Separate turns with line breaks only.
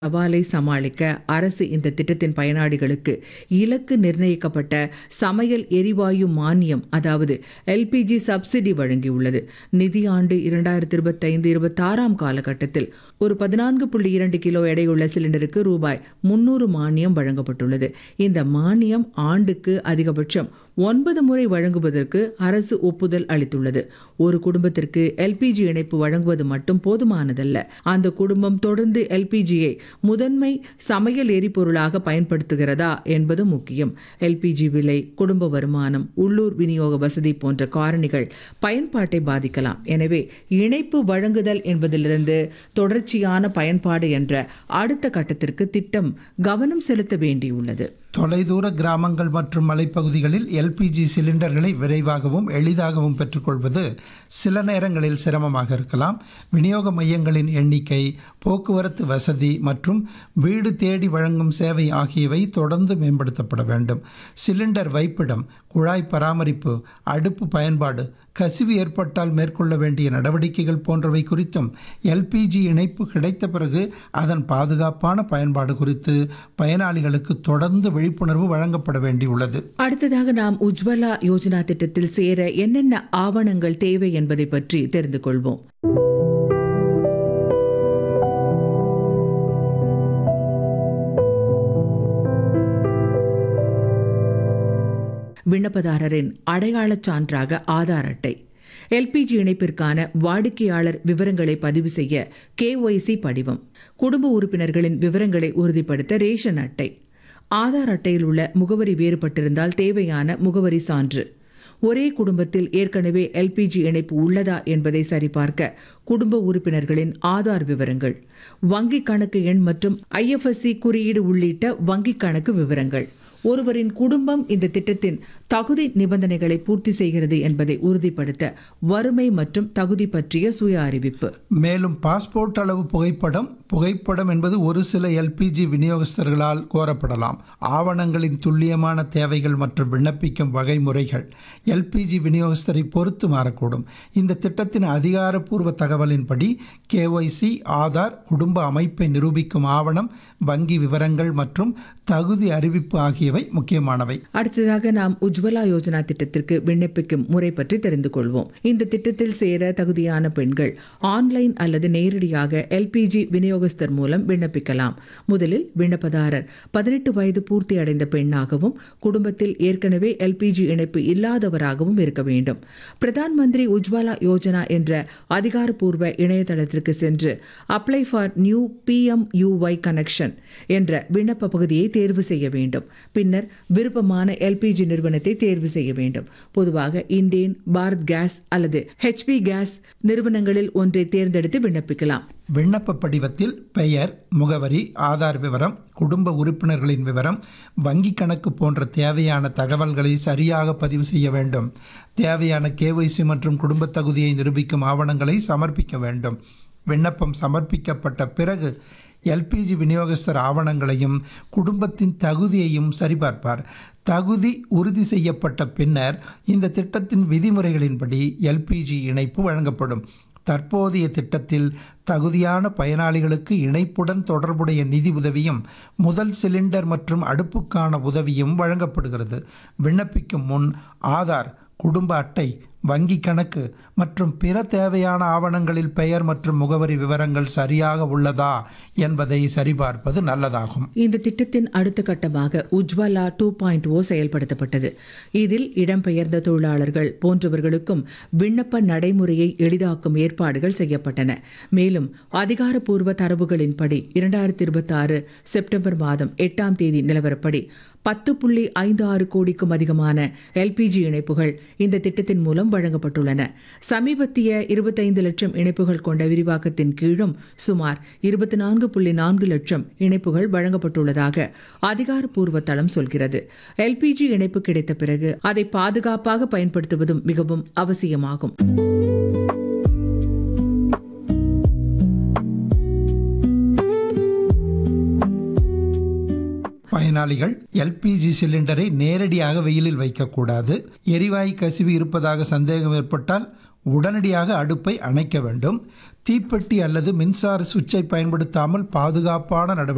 சவாலை சமாளிக்க அரசு இந்த திட்டத்தின் பயனாளிகளுக்கு இலக்கு நிர்ணயிக்கப்பட்ட சமையல் எரிவாயு மானியம் அதாவது எல்பிஜி சப்சிடி வழங்கியுள்ளது நிதியாண்டு இரண்டாயிரத்தி இருபத்தைந்து இருபத்தாறாம் காலகட்டத்தில் ஒரு பதினான்கு புள்ளி இரண்டு கிலோ எடையுள்ள சிலிண்டருக்கு ரூபாய் முன்னூறு மானியம் வழங்கப்பட்டுள்ளது இந்த மானியம் ஆண்டுக்கு அதிகபட்சம் ஒன்பது முறை வழங்குவதற்கு அரசு ஒப்புதல் அளித்துள்ளது ஒரு குடும்பத்திற்கு எல்பிஜி இணைப்பு வழங்குவது மட்டும் போதுமானதல்ல அந்த குடும்பம் தொடர்ந்து எல்பிஜியை முதன்மை சமையல் எரிபொருளாக பயன்படுத்துகிறதா என்பது முக்கியம் எல்பிஜி விலை குடும்ப வருமானம் உள்ளூர் விநியோக வசதி போன்ற காரணிகள் பயன்பாட்டை பாதிக்கலாம் எனவே இணைப்பு வழங்குதல் என்பதிலிருந்து தொடர்ச்சியான பயன்பாடு என்ற அடுத்த கட்டத்திற்கு திட்டம் கவனம் செலுத்த வேண்டியுள்ளது
தொலைதூர கிராமங்கள் மற்றும் மலைப்பகுதிகளில் எல்பிஜி சிலிண்டர்களை விரைவாகவும் எளிதாகவும் பெற்றுக்கொள்வது சில நேரங்களில் சிரமமாக இருக்கலாம் விநியோக மையங்களின் எண்ணிக்கை போக்குவரத்து வசதி மற்றும் வீடு தேடி வழங்கும் சேவை ஆகியவை தொடர்ந்து மேம்படுத்தப்பட வேண்டும் சிலிண்டர் வைப்பிடம் குழாய் பராமரிப்பு அடுப்பு பயன்பாடு கசிவு ஏற்பட்டால் மேற்கொள்ள வேண்டிய நடவடிக்கைகள் போன்றவை குறித்தும் எல்பிஜி இணைப்பு கிடைத்த பிறகு அதன் பாதுகாப்பான பயன்பாடு குறித்து பயனாளிகளுக்கு தொடர்ந்து விழிப்புணர்வு வழங்கப்பட வேண்டியுள்ளது
அடுத்ததாக நாம் உஜ்வலா யோஜனா திட்டத்தில் சேர என்னென்ன ஆவணங்கள் தேவை என்பதை பற்றி தெரிந்து கொள்வோம் விண்ணப்பதாரரின் அடையாளச் சான்றாக ஆதார் அட்டை எல்பிஜி இணைப்பிற்கான வாடிக்கையாளர் விவரங்களை பதிவு செய்ய கேஒய்சி படிவம் குடும்ப உறுப்பினர்களின் விவரங்களை உறுதிப்படுத்த ரேஷன் அட்டை ஆதார் அட்டையில் உள்ள முகவரி வேறுபட்டிருந்தால் தேவையான முகவரி சான்று ஒரே குடும்பத்தில் ஏற்கனவே எல்பிஜி இணைப்பு உள்ளதா என்பதை சரிபார்க்க குடும்ப உறுப்பினர்களின் ஆதார் விவரங்கள் வங்கிக் கணக்கு எண் மற்றும் ஐஎஃப்எஸ்சி குறியீடு உள்ளிட்ட வங்கிக் கணக்கு விவரங்கள் ஒருவரின் குடும்பம் இந்த திட்டத்தின் தகுதி நிபந்தனைகளை பூர்த்தி செய்கிறது என்பதை உறுதிப்படுத்த வறுமை மற்றும் தகுதி பற்றிய சுய அறிவிப்பு
மேலும் பாஸ்போர்ட் அளவு புகைப்படம் புகைப்படம் என்பது ஒரு சில எல்பிஜி விநியோகஸ்தர்களால் கோரப்படலாம் ஆவணங்களின் துல்லியமான தேவைகள் மற்றும் விண்ணப்பிக்கும் வகைமுறைகள் எல்பிஜி விநியோகஸ்தரை பொறுத்து மாறக்கூடும் இந்த திட்டத்தின் அதிகாரப்பூர்வ தகவலின்படி கேஒய்சி ஆதார் குடும்ப அமைப்பை நிரூபிக்கும் ஆவணம் வங்கி விவரங்கள் மற்றும் தகுதி அறிவிப்பு ஆகியவை முக்கியமானவை
அடுத்ததாக நாம் உஜ்வலா யோஜனா திட்டத்திற்கு விண்ணப்பிக்கும் முறை பற்றி தெரிந்து கொள்வோம் இந்த திட்டத்தில் சேர தகுதியான பெண்கள் ஆன்லைன் அல்லது நேரடியாக எல்பிஜி விநியோகஸ்தர் மூலம் விண்ணப்பிக்கலாம் முதலில் விண்ணப்பதாரர் பதினெட்டு வயது பூர்த்தி அடைந்த பெண்ணாகவும் குடும்பத்தில் ஏற்கனவே எல்பிஜி இணைப்பு இல்லாதவராகவும் இருக்க வேண்டும் பிரதான் மந்திரி உஜ்வாலா யோஜனா என்ற அதிகாரப்பூர்வ இணையதளத்திற்கு சென்று apply for new PM UY connection என்ற விண்ணப்ப பகுதியை தேர்வு செய்ய வேண்டும் பின்னர் விருப்பமான எல்பிஜி நிறுவனத்தை தேர்வு செய்ய வேண்டும் பொதுவாக இண்டேன் பாரத் கேஸ் அல்லது ஹெச்பி கேஸ் நிறுவனங்களில் ஒன்றை தேர்ந்தெடுத்து விண்ணப்பிக்கலாம்
விண்ணப்ப படிவத்தில் பெயர் முகவரி ஆதார் விவரம் குடும்ப உறுப்பினர்களின் விவரம் வங்கி கணக்கு போன்ற தேவையான தகவல்களை சரியாக பதிவு செய்ய வேண்டும் தேவையான கேஒய்சி மற்றும் குடும்ப தகுதியை நிரூபிக்கும் ஆவணங்களை சமர்ப்பிக்க வேண்டும் விண்ணப்பம் சமர்ப்பிக்கப்பட்ட பிறகு எல்பிஜி விநியோகஸ்தர் ஆவணங்களையும் குடும்பத்தின் தகுதியையும் சரிபார்ப்பார் தகுதி உறுதி செய்யப்பட்ட பின்னர் இந்த திட்டத்தின் விதிமுறைகளின்படி எல்பிஜி இணைப்பு வழங்கப்படும் தற்போதைய திட்டத்தில் தகுதியான பயனாளிகளுக்கு இணைப்புடன் தொடர்புடைய நிதி உதவியும் முதல் சிலிண்டர் மற்றும் அடுப்புக்கான உதவியும் வழங்கப்படுகிறது விண்ணப்பிக்கும் முன் ஆதார் குடும்ப அட்டை வங்கி கணக்கு மற்றும் பிற தேவையான ஆவணங்களில் பெயர் மற்றும் முகவரி விவரங்கள் சரியாக உள்ளதா என்பதை சரிபார்ப்பது நல்லதாகும்
இந்த திட்டத்தின் அடுத்த கட்டமாக உஜ்வாலா டூ பாயிண்ட் ஓ செயல்படுத்தப்பட்டது இதில் இடம்பெயர்ந்த தொழிலாளர்கள் போன்றவர்களுக்கும் விண்ணப்ப நடைமுறையை எளிதாக்கும் ஏற்பாடுகள் செய்யப்பட்டன மேலும் அதிகாரப்பூர்வ தரவுகளின்படி இரண்டாயிரத்தி இருபத்தி ஆறு செப்டம்பர் மாதம் எட்டாம் தேதி நிலவரப்படி பத்து புள்ளி ஐந்து ஆறு கோடிக்கும் அதிகமான எல்பிஜி இணைப்புகள் இந்த திட்டத்தின் மூலம் வழங்கப்பட்டுள்ளன சமீபத்திய இருபத்தைந்து லட்சம் இணைப்புகள் கொண்ட விரிவாக்கத்தின் கீழும் சுமார் இருபத்தி நான்கு புள்ளி நான்கு லட்சம் இணைப்புகள் வழங்கப்பட்டுள்ளதாக அதிகாரப்பூர்வ தளம் சொல்கிறது எல்பிஜி இணைப்பு கிடைத்த பிறகு அதை பாதுகாப்பாக பயன்படுத்துவதும் மிகவும் அவசியமாகும்
பயனாளிகள் எல்பிஜி சிலிண்டரை நேரடியாக வெயிலில் வைக்கக்கூடாது எரிவாயு கசிவு இருப்பதாக சந்தேகம் ஏற்பட்டால் உடனடியாக அடுப்பை அணைக்க வேண்டும் தீப்பெட்டி அல்லது மின்சார சுவிட்சை பயன்படுத்தாமல் பாதுகாப்பான நடவடிக்கை